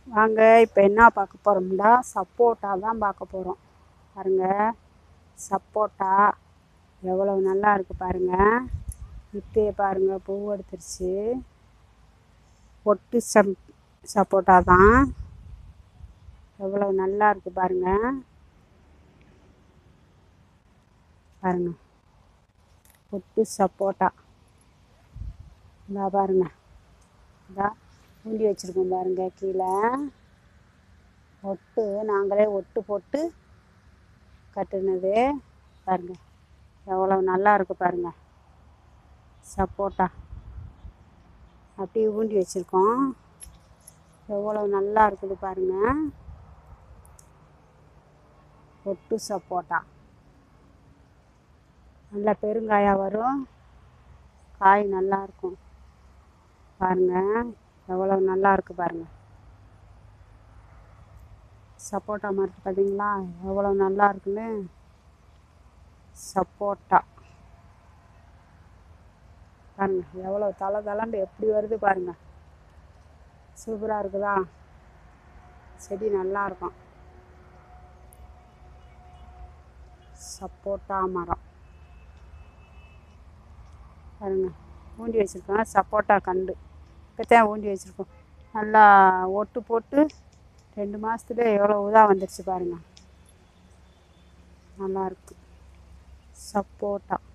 வாங்க இப்போ என்ன பார்க்க போகிறோம்னா சப்போட்டா தான் பார்க்க போகிறோம் பாருங்க சப்போட்டா எவ்வளோ நல்லா இருக்குது பாருங்க இப்பயே பாருங்க பூ எடுத்துருச்சு ஒட்டு சம் சப்போட்டா தான் எவ்வளோ நல்லா இருக்குது பாருங்க பாருங்க ஒட்டு சப்போட்டா இந்தா பாருங்க இந்தா ஊண்டி வச்சுருக்கோம் பாருங்க கீழே ஒட்டு நாங்களே ஒட்டு போட்டு கட்டுனது பாருங்க எவ்வளோ நல்லா இருக்கு பாருங்க சப்போட்டா அப்படியே ஊண்டி வச்சுருக்கோம் எவ்வளோ நல்லா இருக்குது பாருங்க ஒட்டு சப்போட்டா நல்ல பெருங்காயாக வரும் காய் நல்லா இருக்கும் பாருங்க எவ்வளோ நல்லா இருக்கு பாருங்க சப்போட்டா மரத்து பார்த்தீங்களா எவ்வளோ நல்லா இருக்குன்னு சப்போட்டா பாருங்க எவ்வளோ தலை தலைண்டு எப்படி வருது பாருங்க சூப்பராக இருக்குதா செடி நல்லா இருக்கும் சப்போட்டா மரம் பாருங்க ஊண்டி வச்சுருக்கோம் சப்போட்டா கண்டு இப்போத்தான் ஊண்டி வச்சுருக்கோம் நல்லா ஒட்டு போட்டு ரெண்டு மாதத்துல எவ்வளோ இதாக வந்துடுச்சு பாருங்க நல்லா இருக்கு சப்போட்டா